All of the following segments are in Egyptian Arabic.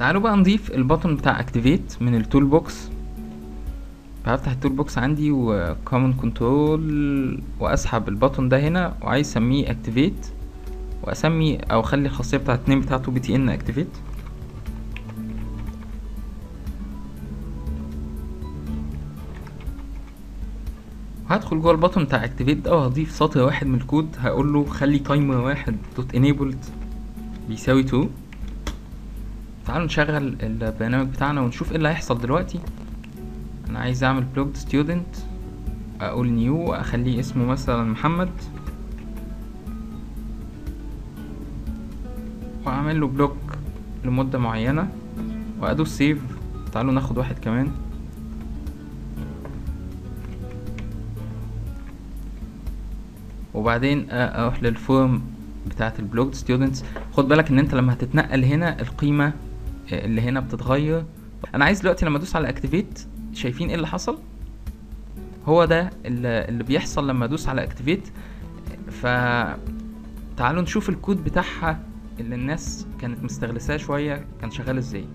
تعالوا بقى نضيف البطن بتاع اكتيفيت من التول بوكس فهفتح التول بوكس عندي وكومن كنترول واسحب البطن ده هنا وعايز اسميه اكتيفيت واسمي او اخلي الخاصيه بتاعت النيم بتاعته بي تي ان اكتيفيت هدخل جوه البطن بتاع اكتيفيت ده وهضيف سطر واحد من الكود هقول له خلي تايمر واحد دوت انيبلد بيساوي 2 تعالوا نشغل البرنامج بتاعنا ونشوف ايه اللي هيحصل دلوقتي انا عايز اعمل بلوكد ستودنت اقول نيو واخليه اسمه مثلا محمد واعمل له بلوك لمده معينه وادوس سيف تعالوا ناخد واحد كمان وبعدين اروح للفورم بتاعه البلوكد ستودنتس خد بالك ان انت لما هتتنقل هنا القيمه اللي هنا بتتغير انا عايز دلوقتي لما ادوس على اكتيفيت شايفين ايه اللي حصل هو ده اللي, اللي بيحصل لما ادوس على اكتيفيت ف تعالوا نشوف الكود بتاعها اللي الناس كانت مستغلساه شويه كان شغال ازاي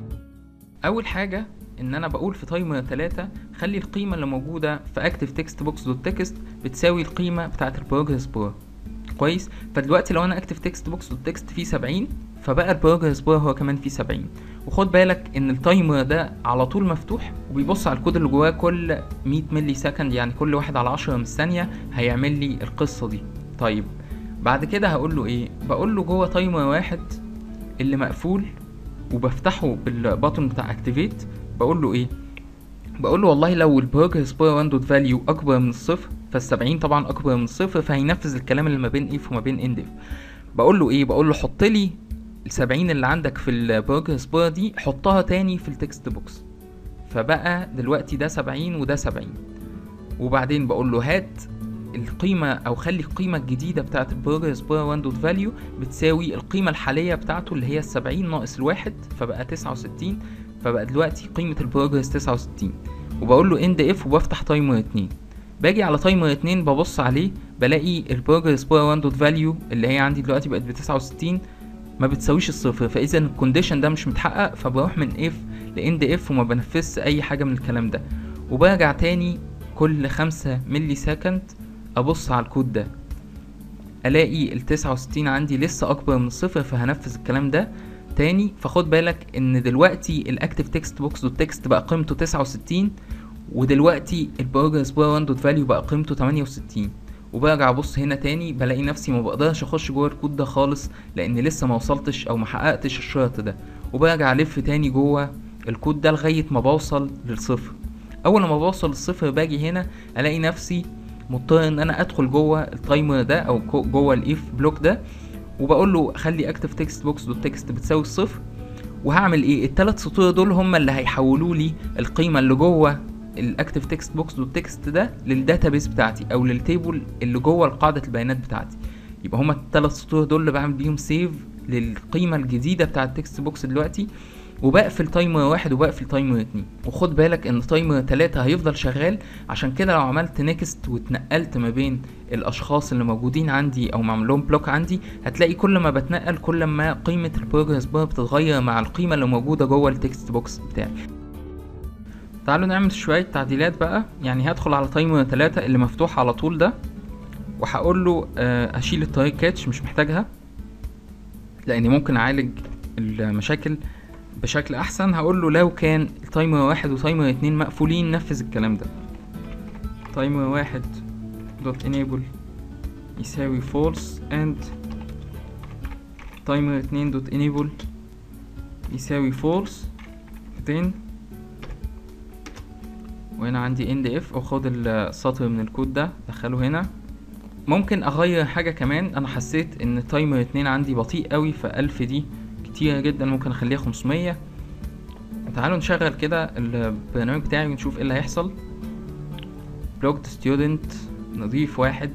اول حاجه ان انا بقول في تايمر 3 خلي القيمه اللي موجوده في اكتيف تكست بوكس دوت تكست بتساوي القيمه بتاعه البروجرس بار كويس فدلوقتي لو انا اكتيف تكست بوكس دوت تكست فيه 70 فبقى البروجرس بار هو كمان فيه 70 وخد بالك ان التايمر ده على طول مفتوح وبيبص على الكود اللي جواه كل 100 ملي سكند يعني كل واحد على 10 من الثانيه هيعمل لي القصه دي طيب بعد كده هقول له ايه بقول له جوه تايمر واحد اللي مقفول وبفتحه بالبطن بتاع اكتيفيت بقول له ايه بقول له والله لو البروجرس بار 1 دوت فاليو اكبر من الصفر فالسبعين طبعا اكبر من الصفر فهينفذ الكلام اللي ما بين اف وما بين اند اف بقول له ايه بقول له حط لي السبعين اللي عندك في البروجرس بار دي حطها تاني في التكست بوكس فبقى دلوقتي ده سبعين وده سبعين وبعدين بقول له هات القيمة أو خلي القيمة الجديدة بتاعة البروجرس بار 1 دوت فاليو بتساوي القيمة الحالية بتاعته اللي هي السبعين ناقص الواحد فبقى تسعة وستين فبقى دلوقتي قيمة البروجرس تسعة وستين وبقول له اند اف وبفتح تايمر اتنين باجي على تايمر اتنين ببص عليه بلاقي البروجرس بار 1 دوت فاليو اللي هي عندي دلوقتي بقت بتسعة وستين ما بتساويش الصفر فاذا الكونديشن ده مش متحقق فبروح من اف لاند اف وما بنفذش اي حاجه من الكلام ده وبرجع تاني كل خمسة ملي سكند ابص على الكود ده الاقي ال 69 عندي لسه اكبر من الصفر فهنفذ الكلام ده تاني فخد بالك ان دلوقتي الاكتف تكست بوكس دوت تكست بقى قيمته 69 ودلوقتي البروجرس بار 1 دوت فاليو بقى قيمته 68 وبرجع ابص هنا تاني بلاقي نفسي ما بقدرش اخش جوه الكود ده خالص لان لسه ما وصلتش او ما حققتش الشرط ده وبرجع الف تاني جوه الكود ده لغايه ما بوصل للصفر اول ما بوصل للصفر باجي هنا الاقي نفسي مضطر ان انا ادخل جوه التايمر ده او جوه الاف بلوك ده وبقول له خلي اكتف تكست بوكس دوت تكست بتساوي الصفر وهعمل ايه الثلاث سطور دول هم اللي هيحولوا لي القيمه اللي جوه الاكتف تكست بوكس دوت تكست ده للداتابيس بتاعتي او للتيبل اللي جوه قاعده البيانات بتاعتي يبقى هما الثلاث سطور دول اللي بعمل بيهم سيف للقيمه الجديده بتاعه التكست بوكس دلوقتي وبقفل تايمر واحد وبقفل تايمر اتنين وخد بالك ان تايمر تلاتة هيفضل شغال عشان كده لو عملت نيكست واتنقلت ما بين الاشخاص اللي موجودين عندي او معمول لهم بلوك عندي هتلاقي كل ما بتنقل كل ما قيمة البروجرس بار بتتغير مع القيمة اللي موجودة جوه التكست بوكس بتاعي تعالوا نعمل شوية تعديلات بقى يعني هدخل على تايمر تلاتة اللي مفتوح على طول ده وهقول له اشيل الطريق كاتش مش محتاجها لاني ممكن اعالج المشاكل بشكل احسن هقول له لو كان تايمر واحد وتايمر اتنين مقفولين نفذ الكلام ده تايمر واحد دوت enable يساوي false and تايمر اتنين دوت enable يساوي false then وهنا عندي end if واخد السطر من الكود ده دخله هنا ممكن اغير حاجة كمان انا حسيت ان تايمر اتنين عندي بطيء قوي فالف دي كتيرة جدا ممكن اخليها خمسمية تعالوا نشغل كده البرنامج بتاعي ونشوف ايه اللي هيحصل بلوكد ستودنت نضيف واحد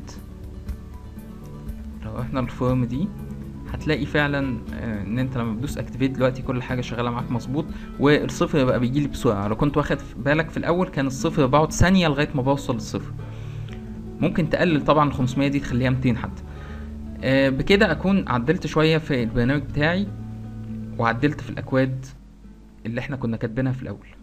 لو احنا الفورم دي هتلاقي فعلا ان انت لما بتدوس اكتيفيت دلوقتي كل حاجه شغاله معاك مظبوط والصفر بقى بيجيلي بسرعه لو كنت واخد بالك في الاول كان الصفر بقعد ثانيه لغايه ما بوصل للصفر ممكن تقلل طبعا ال 500 دي تخليها 200 حتى بكده اكون عدلت شويه في البرنامج بتاعي وعدلت في الاكواد اللي احنا كنا كاتبينها في الاول